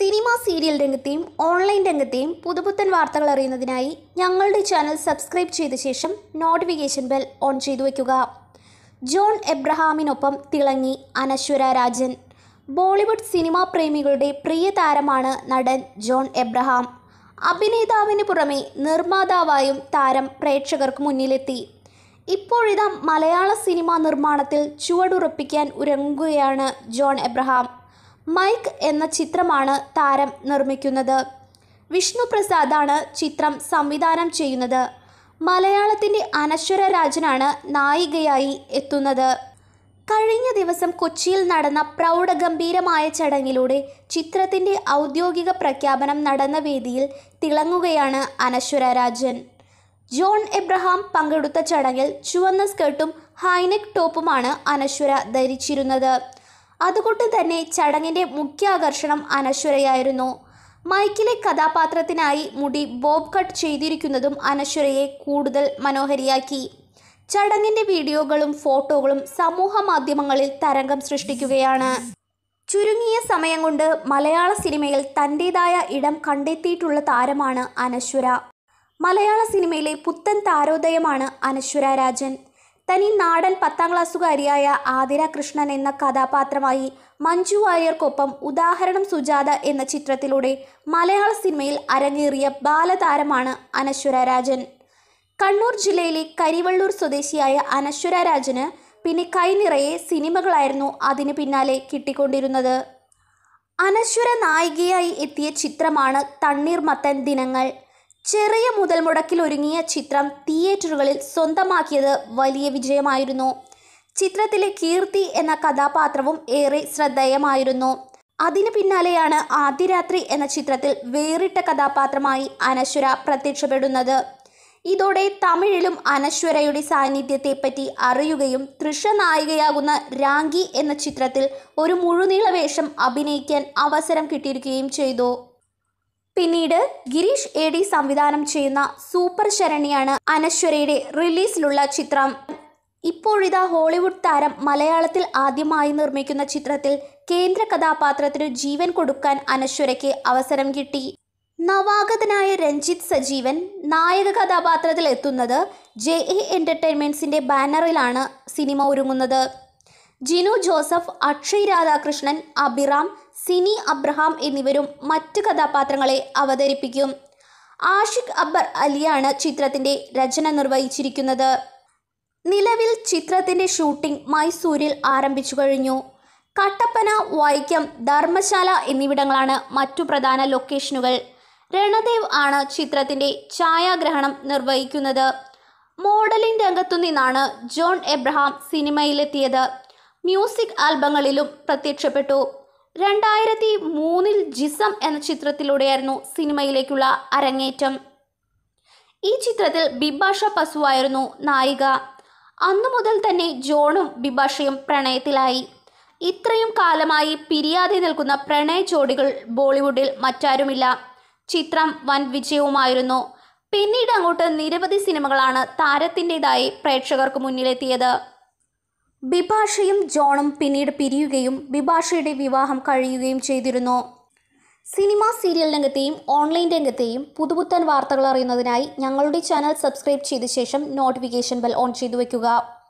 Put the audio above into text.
cinema serial രംഗത്തെയും online രംഗത്തെയും പുതുപുത്തൻ വാർത്തകൾ അറിയുന്നതിനായി ഞങ്ങളുടെ ചാനൽ സബ്സ്ക്രൈബ് ചെയ്ത ശേഷം നോട്ടിഫിക്കേഷൻ ബെൽ ഓൺ ചെയ്തു വയ്ക്കുക ജോൺ എബ്രഹാമിനൊപ്പം തിളങ്ങി അനശ്വര രാജൻ ബോളിവുഡ് സിനിമാ പ്രേമികളുടെ പ്രിയ താരമാണ് നടൻ ജോൺ എബ്രഹാം അഭിനേതാവിന് പുറമെ നിർമ്മാതാവായും താരം പ്രേക്ഷകർക്ക് മുന്നിലെത്തി ഇപ്പോഴിതാ മലയാള സിനിമാ നിർമ്മാണത്തിൽ ചുവടുറപ്പിക്കാൻ ഉറങ്ങുകയാണ് ജോൺ എബ്രഹാം മൈക്ക് എന്ന ചിത്രമാണ് താരം നിർമ്മിക്കുന്നത് വിഷ്ണു പ്രസാദാണ് ചിത്രം സംവിധാനം ചെയ്യുന്നത് മലയാളത്തിൻ്റെ അനശ്വര രാജനാണ് നായികയായി എത്തുന്നത് കഴിഞ്ഞ ദിവസം കൊച്ചിയിൽ നടന്ന പ്രൗഢഗംഭീരമായ ചടങ്ങിലൂടെ ചിത്രത്തിൻ്റെ ഔദ്യോഗിക പ്രഖ്യാപനം നടന്ന വേദിയിൽ തിളങ്ങുകയാണ് അനശ്വര രാജൻ ജോൺ എബ്രഹാം പങ്കെടുത്ത ചടങ്ങിൽ ചുവന്ന സ്കേർട്ടും ഹൈനെക്ക് ടോപ്പുമാണ് അനശ്വര ധരിച്ചിരുന്നത് അതുകൊണ്ട് തന്നെ ചടങ്ങിൻ്റെ മുഖ്യ ആകർഷണം അനശ്വരയായിരുന്നു മൈക്കിലെ കഥാപാത്രത്തിനായി മുടി ബോബ് കട്ട് ചെയ്തിരിക്കുന്നതും അനശ്വരയെ കൂടുതൽ മനോഹരിയാക്കി ചടങ്ങിൻ്റെ വീഡിയോകളും ഫോട്ടോകളും സമൂഹ മാധ്യമങ്ങളിൽ തരംഗം സൃഷ്ടിക്കുകയാണ് ചുരുങ്ങിയ സമയം കൊണ്ട് മലയാള സിനിമയിൽ തൻ്റേതായ ഇടം കണ്ടെത്തിയിട്ടുള്ള താരമാണ് അനശ്വര മലയാള സിനിമയിലെ പുത്തൻ താരോദയമാണ് അനശ്വര രാജൻ തനി നാടൻ പത്താം ക്ലാസ്സുകാരിയായ ആതിര കൃഷ്ണൻ എന്ന കഥാപാത്രമായി മഞ്ജു വാര്യർക്കൊപ്പം ഉദാഹരണം സുജാത എന്ന ചിത്രത്തിലൂടെ മലയാള സിനിമയിൽ അരങ്ങേറിയ ബാലതാരമാണ് അനശ്വര രാജൻ കണ്ണൂർ ജില്ലയിലെ കരിവള്ളൂർ സ്വദേശിയായ അനശ്വര രാജന് പിന്നെ കൈനിറയെ സിനിമകളായിരുന്നു അതിന് പിന്നാലെ കിട്ടിക്കൊണ്ടിരുന്നത് അനശ്വര നായികയായി എത്തിയ ചിത്രമാണ് തണ്ണീർമത്തൻ ദിനങ്ങൾ ചെറിയ മുതൽ മുടക്കിൽ ഒരുങ്ങിയ ചിത്രം തിയേറ്ററുകളിൽ സ്വന്തമാക്കിയത് വലിയ വിജയമായിരുന്നു ചിത്രത്തിലെ കീർത്തി എന്ന കഥാപാത്രവും ഏറെ ശ്രദ്ധേയമായിരുന്നു അതിനു പിന്നാലെയാണ് ആദ്യരാത്രി എന്ന ചിത്രത്തിൽ വേറിട്ട കഥാപാത്രമായി അനശ്വര പ്രത്യക്ഷപ്പെടുന്നത് ഇതോടെ തമിഴിലും അനശ്വരയുടെ സാന്നിധ്യത്തെപ്പറ്റി അറിയുകയും തൃഷ നായികയാകുന്ന രാങ്കി എന്ന ചിത്രത്തിൽ ഒരു മുഴുനീള വേഷം അഭിനയിക്കാൻ അവസരം കിട്ടിയിരിക്കുകയും ചെയ്തു പിന്നീട് ഗിരീഷ് എ ഡി സംവിധാനം ചെയ്യുന്ന സൂപ്പർ ശരണിയാണ് അനശ്വരയുടെ റിലീസിലുള്ള ചിത്രം ഇപ്പോഴിതാ ഹോളിവുഡ് താരം മലയാളത്തിൽ ആദ്യമായി നിർമ്മിക്കുന്ന ചിത്രത്തിൽ കേന്ദ്ര കഥാപാത്രത്തിന് ജീവൻ കൊടുക്കാൻ അനശ്വരയ്ക്ക് അവസരം കിട്ടി നവാഗതനായ രഞ്ജിത്ത് സജീവൻ നായക കഥാപാത്രത്തിൽ എത്തുന്നത് ജെ എ എൻ്റർടൈൻമെൻറ്റ്സിൻ്റെ ബാനറിലാണ് സിനിമ ഒരുങ്ങുന്നത് ജിനു ജോസഫ് അക്ഷയ് രാധാകൃഷ്ണൻ അബിറാം സിനി അബ്രഹാം എന്നിവരും മറ്റു കഥാപാത്രങ്ങളെ അവതരിപ്പിക്കും ആഷിഖ് അബ്ബർ അലിയാണ് ചിത്രത്തിൻ്റെ രചന നിർവഹിച്ചിരിക്കുന്നത് നിലവിൽ ചിത്രത്തിൻ്റെ ഷൂട്ടിംഗ് മൈസൂരിൽ ആരംഭിച്ചു കഴിഞ്ഞു കട്ടപ്പന വൈക്കം ധർമ്മശാല എന്നിവിടങ്ങളാണ് മറ്റു പ്രധാന ലൊക്കേഷനുകൾ രണദേവ് ആണ് ചിത്രത്തിൻ്റെ ഛായാഗ്രഹണം നിർവഹിക്കുന്നത് മോഡലിംഗ് രംഗത്തു നിന്നാണ് ജോൺ എബ്രഹാം സിനിമയിലെത്തിയത് മ്യൂസിക് ആൽബങ്ങളിലും പ്രത്യക്ഷപ്പെട്ടു രണ്ടായിരത്തി മൂന്നിൽ ജിസം എന്ന ചിത്രത്തിലൂടെയായിരുന്നു സിനിമയിലേക്കുള്ള അരങ്ങേറ്റം ഈ ചിത്രത്തിൽ ബിബാഷ പസുവായിരുന്നു നായിക അന്നു മുതൽ തന്നെ ജോണും ബിബാഷയും പ്രണയത്തിലായി ഇത്രയും കാലമായി പിരിയാതെ നിൽക്കുന്ന പ്രണയ ജോഡികൾ ബോളിവുഡിൽ മറ്റാരുമില്ല ചിത്രം വൻ വിജയവുമായിരുന്നു പിന്നീട് അങ്ങോട്ട് നിരവധി സിനിമകളാണ് താരത്തിൻ്റെതായി പ്രേക്ഷകർക്ക് മുന്നിലെത്തിയത് ബിഭാഷയും ജോണും പിന്നീട് പിരിയുകയും ബിഭാഷയുടെ വിവാഹം കഴിയുകയും ചെയ്തിരുന്നു സിനിമ സീരിയൽ രംഗത്തെയും ഓൺലൈൻ രംഗത്തെയും പുതുപുത്തൻ വാർത്തകൾ അറിയുന്നതിനായി ഞങ്ങളുടെ ചാനൽ സബ്സ്ക്രൈബ് ചെയ്ത ശേഷം നോട്ടിഫിക്കേഷൻ ബെൽ ഓൺ ചെയ്തു വയ്ക്കുക